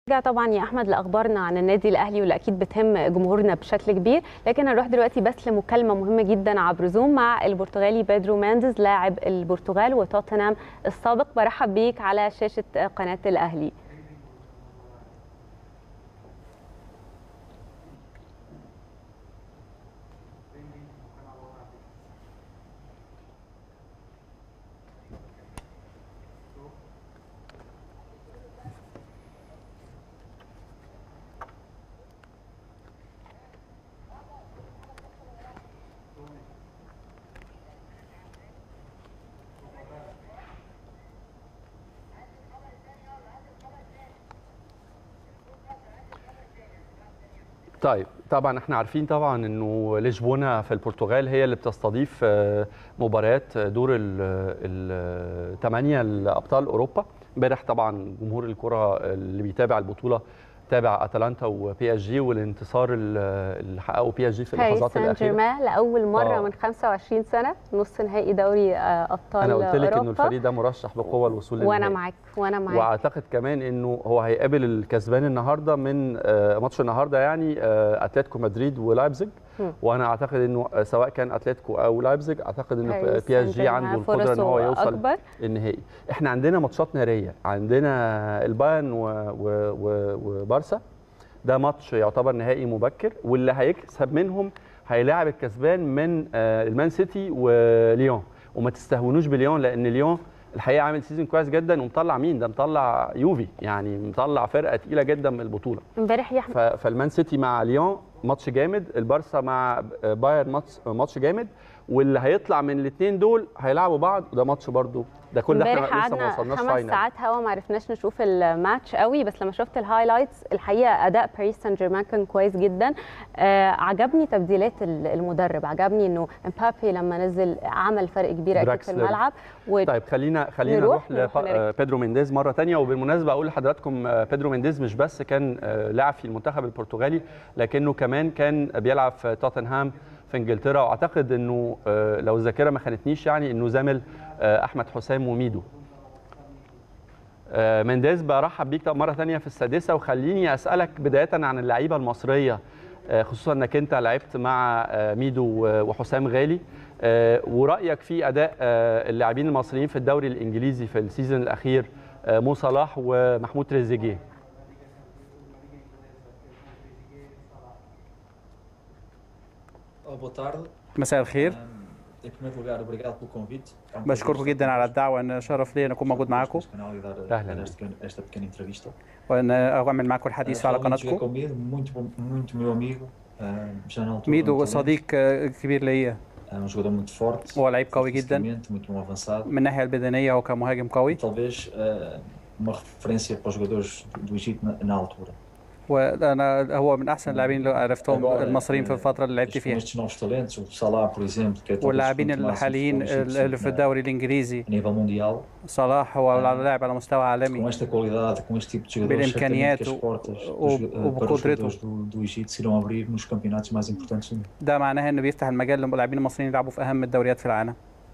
نرجع طبعا يا احمد لاخبارنا عن النادي الاهلي واللي اكيد بتهم جمهورنا بشكل كبير لكن هنروح دلوقتي بس لمكالمه مهمه جدا عبر زوم مع البرتغالي بيدرو مانديز لاعب البرتغال وتوتنهام السابق برحب بيك على شاشه قناه الاهلي طيب طبعا احنا عارفين طبعا انه لشبونه في البرتغال هي اللي بتستضيف مباريات دور الثمانيه لابطال اوروبا امبارح طبعا جمهور الكره اللي بيتابع البطوله تابع اتلانتا وبي اس جي والانتصار اللي حققه بي اس جي في اللحظات سان الاخيره جيرمان لاول مره آه. من 25 سنه نص نهائي دوري آه، ابطال انا قلت لك انه أوروبا. الفريق ده مرشح بقوه الوصول وانا للنهائي. معاك وانا معاك واعتقد كمان انه هو هيقابل الكسبان النهارده من آه، ماتش النهارده يعني آه، اتلتيكو مدريد ولايبزيج مم. وانا اعتقد انه آه، سواء كان اتلتيكو او لايبزيج اعتقد انه باريس بي اس سان جي عنده جيرمان القدره ان هو فرصه يوصل اكبر النهائي احنا عندنا ماتشات ناريه عندنا البايرن و- و- و- وبارسا ده ماتش يعتبر نهائي مبكر واللي هيكسب منهم هيلاعب الكسبان من آه، المان سيتي وليون وما تستهونوش بليون لان ليون الحقيقه عامل سيزون كويس جدا ومطلع مين ده مطلع يوفي يعني مطلع فرقه تقيله جدا من البطوله امبارح يا احمد ف- فالمان سيتي مع ليون ماتش جامد البارسا مع بايرن ماتش ماتش جامد واللي هيطلع من الاثنين دول هيلعبوا بعض وده ماتش برضو ده كل ده امبارح احنا لسه ما قعدنا وصلناش خمس فاينل ساعات هوا ما عرفناش نشوف الماتش قوي بس لما شفت الهايلايتس الحقيقه اداء باريس سان جيرمان كان كويس جدا آه عجبني تبديلات ال- المدرب عجبني انه امبابي لما نزل عمل فرق كبير اكيد في دراكسلر. الملعب و... طيب خلينا خلينا نروح- نروح, نروح ونرجع. لبيدرو مينديز مره تانية وبالمناسبه اقول لحضراتكم آه، بيدرو مينديز مش بس كان آه، لاعب في المنتخب البرتغالي لكنه كمان كان بيلعب في توتنهام في انجلترا واعتقد انه آه، لو الذاكره ما خانتنيش يعني انه زامل آه، احمد حسام وميدو آه، مينديز برحب بيك مره تانية في السادسه وخليني اسالك بدايه عن اللعيبه المصريه آه، خصوصا انك انت لعبت مع آه، ميدو و- وحسام غالي آه، ورايك في اداء آه، اللاعبين المصريين في الدوري الانجليزي في السيزون الاخير آه، مو صلاح ومحمود تريزيجيه Oh, boa tarde. مساء الخير Um, em primeiro lugar, obrigado pelo convite. É um بشكركم prazer جدا estar على convosco الدعوة أن شرف لي أن أكون موجود معاكم neste canal e dar, أهلاً. dar este- esta pequena entrevista. وأن أعمل معاكم الحديث على Uh, realmente joguei قناتكم com Mido, muito, bom- muito meu amigo. uh, já na altura. ميدو muito talento. صديق آه، كبير ليا É um jogador muito forte. هو لعيب قوي جدا fisicamente, muito bom avançado. من الناحية البدنية هو كمهاجم E قوي talvez uh, uma referência para os jogadores do, do Egito na, na altura. وأنا هو من أحسن اللاعبين اللي عرفتهم Agora, المصريين في uh, الفترة اللي لعبت estes- com فيها estes novos talentos, o Salah, por exemplo, que é talvez واللاعبين o máximo الحاليين futebol egípcio اللي في na- الدوري الإنجليزي a nível mundial. صلاح هو لاعب على مستوى com عالمي esta qualidade, com este tipo de jogadores, certamente que بالإمكانيات as portas و- dos, eh, para os وبقدرته. jogadores do, do Egito se irão abrir nos campeonatos mais importantes do mundo. ده معناها إنه بيفتح المجال للاعبين المصريين يلعبوا في أهم الدوريات في العالم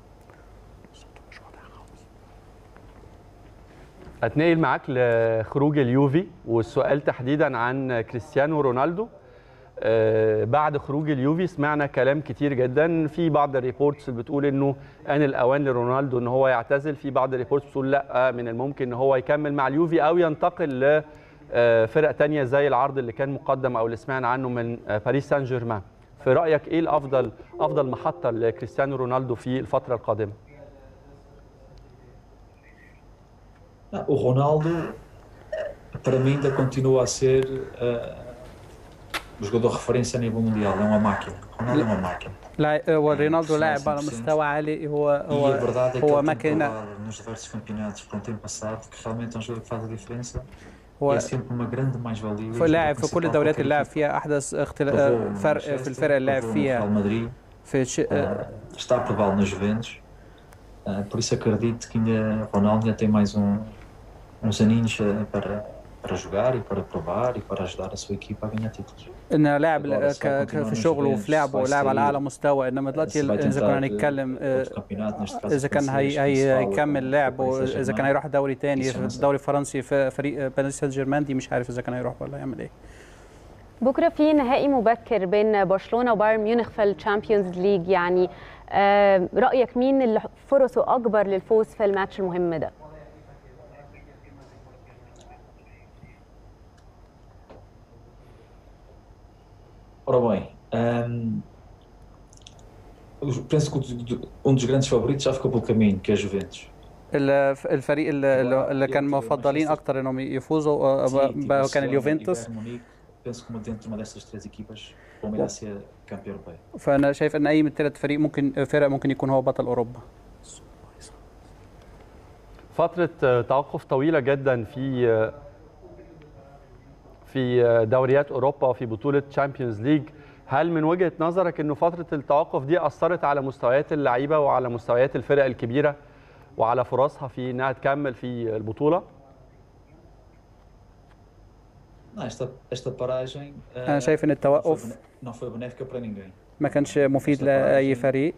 اتنقل معاك لخروج اليوفي والسؤال تحديدا عن كريستيانو رونالدو آه، بعد خروج اليوفي سمعنا كلام كتير جدا في بعض الريبورتس اللي بتقول انه ان الاوان لرونالدو ان هو يعتزل في بعض الريبورتس بتقول لا من الممكن ان هو يكمل مع اليوفي او ينتقل لفرق تانية زي العرض اللي كان مقدم او اللي سمعنا عنه من آه، باريس سان جيرمان في رايك ايه الافضل افضل محطه لكريستيانو رونالدو في الفتره القادمه Ah, O Ronaldo, para mim, ainda continua a ser eh, o jogador de referência a nível mundial. É uma máquina. O Ronaldo é uma máquina. لا هو رونالدو sim, لاعب على 100%. مستوى عالي هو e a هو verdade é que هو ele tem ماكينة provado nos diversos campeonatos que tem passado que realmente é um jogador que faz a diferença. هو e é sempre uma grande mais-valia. في لاعب في كل الدوريات اللي لعب فيها احدث اختلاف فرق في الفرق اللي لعب Real فيها Madrid, في ش... eh, está a prová-lo na Juventus. Eh, por isso acredito que ainda Ronaldo ainda tem mais um, uns aninhos eh, para, para jogar e para provar e para ajudar a sua equipa a ganhar títulos. ان لاعب ك... ك- في شغله وفي لعبه لاعب على اعلى مستوى انما دلوقتي Se vai اذا كنا tentar, هنتكلم eh, آه، outro campeonato, neste caso اذا كان هي... francês, هي... que se fala هيكمل لعب do Paris واذا كان Saint-Germain. هيروح دوري تاني في يسمى الدوري الفرنسي في فريق باريس سان جيرمان دي مش عارف اذا كان هيروح ولا هيعمل ايه بكره في نهائي مبكر بين برشلونه وبايرن ميونخ في الشامبيونز ليج يعني آه، رايك مين اللي فرصه اكبر للفوز في الماتش المهم ده Ora bem, hum, eu penso que o- um dos grandes favoritos já ficou pelo caminho, que é a Juventus. ال- الفريق اللي, اللي- اللي كان مفضلين اكتر انهم يفوزوا آه، City, بقى- كان Barcelona e اليوفنتوس Bayern Munique, penso que uma dentro de uma destas três equipas, o Palmeiras ser campeão europeu. فانا شايف ان اي من الثلاث فريق ممكن فرق ممكن يكون هو بطل اوروبا فترة آه، توقف طويلة جدا في آه، في آه، دوريات أوروبا وفي بطولة تشامبيونز ليج هل من وجهة نظرك أنه فترة التوقف دي أثرت على مستويات اللعيبة وعلى مستويات الفرق الكبيرة وعلى فرصها في أنها تكمل في البطولة؟ Não, esta, esta paragem eh, انا شايف ان não, foi, التوقف bene- não foi benéfica para ninguém. ما كانش مفيد لاي فريق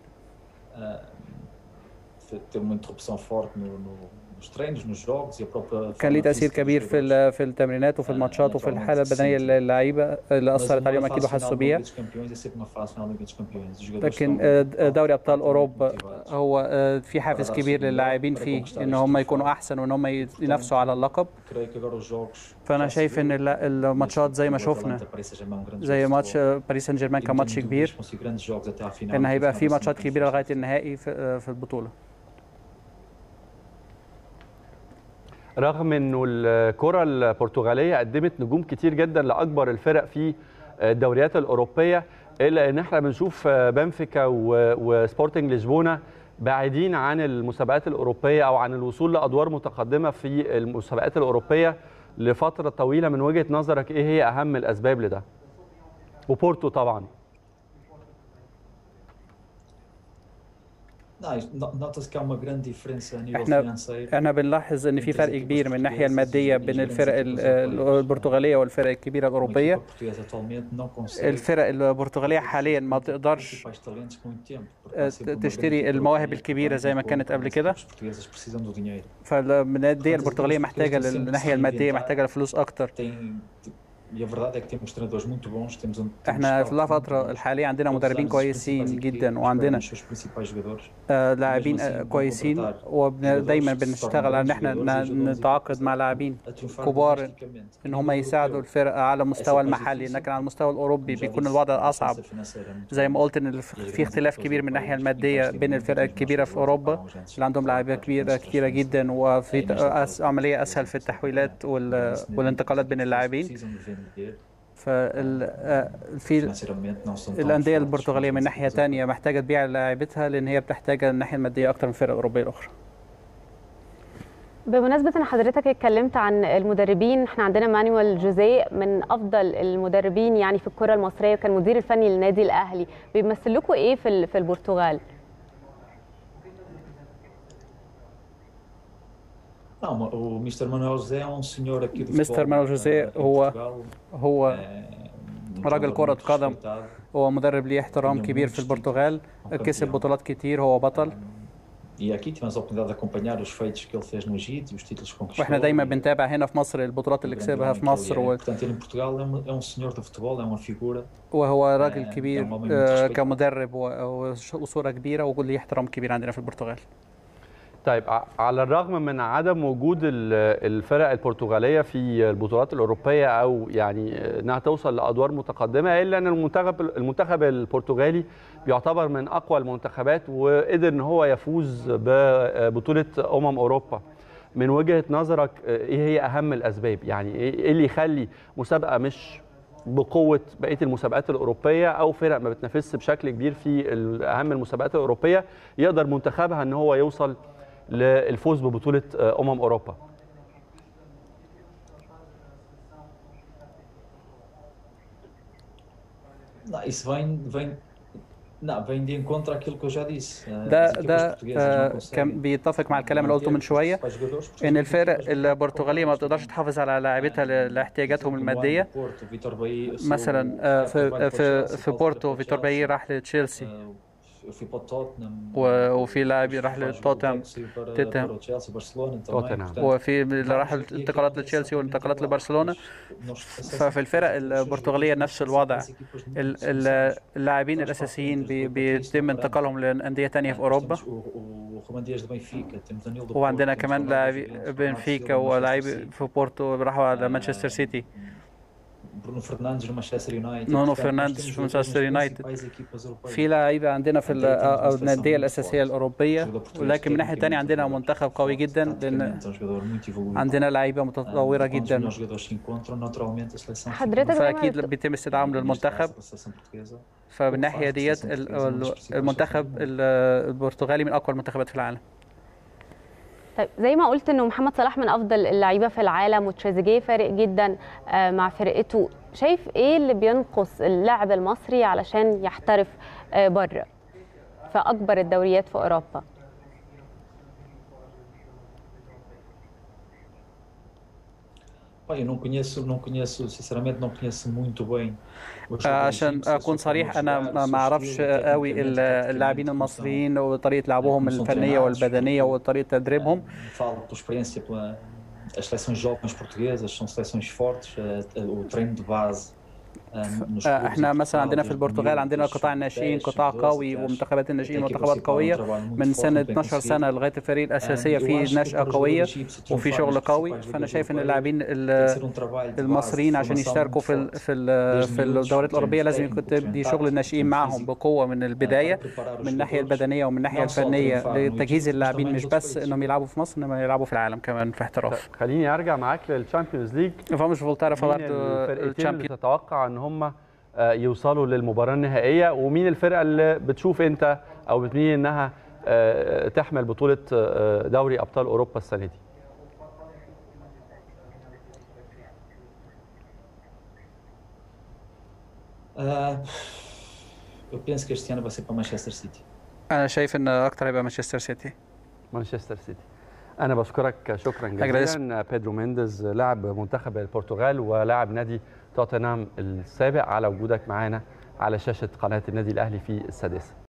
Fe- Teve uma interrupção forte no, no- nos treinos, nos jogos e a própria. كان ليه forma تاثير física dos كبير في jogadores. ال- في التمرينات وفي الماتشات وفي الحاله البدنيه للعيبه اللي Mas اثرت uma عليهم fase اكيد final وحسوا da بيها Liga dos Campeões é sempre uma fase final da Liga dos Campeões. Os jogadores لكن estão آه، دوري ابطال altamente اوروبا motivados. هو آه، في حافز كبير للاعبين فيه ان هم يكونوا احسن وان هم ينافسوا على اللقب Creio que agora os jogos. فانا já se شايف ان viu. ال- الماتشات زي ما O شفنا Atalanta Paris Saint-Germain, um grande زي jogo de ماتش futebol. آه، باريس سان جيرمان E كان não ماتش tenho كبير dúvidas que vão ser grandes jogos até à final, ان no هيبقى final في da ماتشات semana كبيره que لغايه vem. النهائي في آه، في البطوله رغم انه الكره البرتغاليه قدمت نجوم كتير جدا لاكبر الفرق في الدوريات الاوروبيه الا ان احنا بنشوف بنفيكا و- وسبورتنج لشبونه بعيدين عن المسابقات الاوروبيه او عن الوصول لادوار متقدمه في المسابقات الاوروبيه لفتره طويله من وجهه نظرك ايه هي اهم الاسباب لده؟ وبورتو طبعا Não, isto- no- Nota-se que há uma grande diferença a nível احنا financeiro. احنا بنلاحظ ان في فرق كبير من الناحيه الماديه بين الفرق ال- ال- البرتغاليه والفرق الكبيره Uma الاوروبيه equipa portuguesa atualmente não consegue الفرق البرتغاليه حاليا ما بتقدرش principais talentos com muito tempo. porque آه، há sempre uma تشتري grande equipa المواهب europeia que الكبيرة vai زي ما muito كانت bom, قبل mas كده. os portugueses precisam do dinheiro. فالأندية البرتغاليه محتاجه للناحيه الماديه محتاجه لفلوس اكتر Tem, e a verdade é que temos treinadores muito bons, temos um temos احنا scouts في muito الفتره bons. الحاليه عندنا Todos os مدربين anos os كويسين principais جدا equipes وعندنا esperam os seus principais jogadores. آه، لاعبين mesmo assim آه، vão كويسين contratar ودايما jogadores que se بنشتغل على ان احنا tornam grandes jogadores e ن- ajudam as نتعاقد equipas مع a- لاعبين a triunfar كبار domesticamente. ان A هم nível يساعدوا europeu, الفرق على المستوى mais المحلي difícil. لكن على المستوى الاوروبي como já بيكون disse, الوضع a اصعب diferença financeira é muito زي ما grande. قلت ان الف- في اختلاف كبير من الناحيه الماديه بين الفرق الكبيره في اوروبا اللي عندهم لاعبيه كبيره كتيره جدا وفي ت- أس- عمليه اسهل في التحويلات وال- والانتقالات بين اللاعبين Precisam de vender, فال آه، في financeiramente não são tão الانديه fortes, البرتغاليه من mas ناحيه temos a- تانية محتاجه تبيع لاعبتها لان هي بتحتاج الناحيه الماديه اكتر من الفرق الاوروبيه الاخرى بمناسبة ان حضرتك اتكلمت عن المدربين احنا عندنا مانويل جوزيه من افضل المدربين يعني في الكرة المصرية وكان مدير الفني للنادي الاهلي بيمثل لكم ايه في ال- في البرتغال؟ Não, o Mr. Manuel José é um senhor aqui do Mr. futebol, Manuel José eh, em هو- Portugal, هو eh, um راجل jogador كرة muito قدم. respeitado. هو مدرب ليه احترام Tinha كبير muitos في البرتغال كسب بطولات كتير هو بطل E aqui tivemos a oportunidade de acompanhar os feitos que ele fez no Egito e os títulos que conquistou. واحنا دايما e بنتابع هنا في مصر البطولات اللي o grande كسبها homem في que ele مصر é. و- Portanto, ele em Portugal é um, é um senhor do futebol, é uma figura. وهو راجل آه، كبير كان مؤمن آه، بالتشكيل. كمدرب و- وش- وصورة كبيرة وليه احترام كبير عندنا في البرتغال طيب ع- على الرغم من عدم وجود ال- الفرق البرتغاليه في البطولات الاوروبيه او يعني انها توصل لادوار متقدمه الا ان المنتخب المنتخب البرتغالي بيعتبر من اقوى المنتخبات وقدر ان هو يفوز ببطوله امم اوروبا من وجهه نظرك ايه هي اهم الاسباب يعني ايه إيه اللي يخلي مسابقه مش بقوه بقيه المسابقات الاوروبيه او فرق ما بتنافسش بشكل كبير في ال- اهم المسابقات الاوروبيه يقدر منتخبها ان هو يوصل للفوز ببطوله امم اوروبا Não, isso vem, vem Não, vem de encontro àquilo que eu já disse. Ah, ده as equipas ده portuguesas آه، não conseguem كان بيتفق مع الكلام اللي قلته من manter شويه os principais jogadores porque ان os الفرق principais البرتغاليه ما jogadores بتقدرش تحافظ على لاعبتها ل- لاحتياجاتهم Por exemplo, no الماديه ano do Porto, o Vítor Bahia- eu sou- مثلا آه، eu trabalho في para o في Chelsea, في falo بورتو para o فيتور Chelsea. باي راح لتشيلسي Ah, eu fui para o Tottenham. و- وفي لاعب depois راح fui para o لتوتنهام Chelsea, para- توتنهام. para o Chelsea, Barcelona também. توتنهام. Portanto, وفي اللي راح vários- e aqui انتقالات acontece لتشيلسي exatamente وانتقالات igual. لبرشلونه Nós- nós- ففي الفرق os jogadores البرتغاليه que نفس pertencem الوضع às equipas muito ال- são- ال- são- اللاعبين são الاساسيين os بي- jogadores بيتم do انتقالهم لانديه تانية في اوروبا Temos o, o Ruben Dias de Benfica, temos Danilo do وعندنا Porto, temos كمان Ronaldo لاعبي Juventus, Bernardo بنفيكا Silva, Manchester ولاعبي City, في بورتو راحوا على مانشستر سيتي Bruno Fernandes no Manchester United. نونو Portanto, nós فرنانديز temos في jogadores مانشستر nas يونايتد principais equipas europeias. في لعيبه عندنا في ال- أو الانديه الاساسيه الاوروبيه ولكن من الناحيه الثانيه عندنا منتخب قوي جدا لان Taticamente, é um jogador muito evoluído. عندنا لعيبه Ah, متطوره quando os جدا melhores jogadores se encontram, naturalmente a seleção fica حضرتك فاكيد دايما بيتم استدعائهم neste للمنتخب caso, a seleção portuguesa. فمن الناحيه ديت ال- ال- المنتخب ال- البرتغالي من اقوى المنتخبات في العالم طيب زي ما قلت انه محمد صلاح من افضل اللعيبه في العالم وتريزيجيه فارق جدا آه، مع فرقته شايف ايه اللي بينقص اللاعب المصري علشان يحترف آه، بره في اكبر الدوريات في اوروبا Olha, eu não conheço, não conheço, sinceramente não conheço muito bem. os jogadores عشان egípcios, اكون só como صريح eles انا jogaram, ما seu ما اعرفش estilo, قوي tecnicamente, ال- taticamente, اللاعبين como são- المصريين وطريقه لعبهم como são الفنيه treinados, والبدنيه porque- وطريقه تدريبهم Falo por experiência pela as seleções jovens portuguesas são seleções fortes, eh, o treino de base eh, nos clubes احنا em مثلا Portugal, عندنا في desde البرتغال عندنا miúdos, قطاع الناشئين sub-10, قطاع sub-12, قوي até ومنتخبات الناشئين a equipa منتخبات principal, um قويه trabalho muito من forte, سنه bem 12 سنه conseguido. لغايه الفريق الاساسيه Eu acho في que نشأة para os قويه jogadores egípcios وفي triunfarem شغل nas قوي principais فانا ligas شايف ان europeias, اللاعبين tem que ال- ser um trabalho de base, المصريين عشان formação يشتركوا muito في ال forte. في ال desde في miúdos, الدوريات الاوروبيه treino لازم técnico, يكون treino دي tático, شغل الناشئين treino معهم físico. بقوه من البدايه para preparar os من الناحيه jogadores, البدنيه ومن الناحيه não só الفنيه triunfar no لتجهيز Egito, mas اللاعبين também مش nos بس outros انهم يلعبوا في مصر انما يلعبوا في العالم كمان في احتراف خليني ارجع معاك للشامبيونز ليج فمش فولتارا مين برضه الفرقتين اللي الشامبيون تتوقع ان هم آه، يوصلوا للمباراه النهائيه ومين الفرقه اللي بتشوف انت او بتميل انها آه، تحمل بطوله آه، دوري ابطال اوروبا السنه دي Ah, eu penso que este ano vai ser para Manchester City. انا شايف ان اكتر هيبقى مانشستر سيتي مانشستر سيتي انا بشكرك شكرا جزيلا بيدرو مينديز لاعب منتخب البرتغال ولاعب نادي توتنهام السابق على وجودك معانا على شاشه قناه النادي الاهلي في السادسه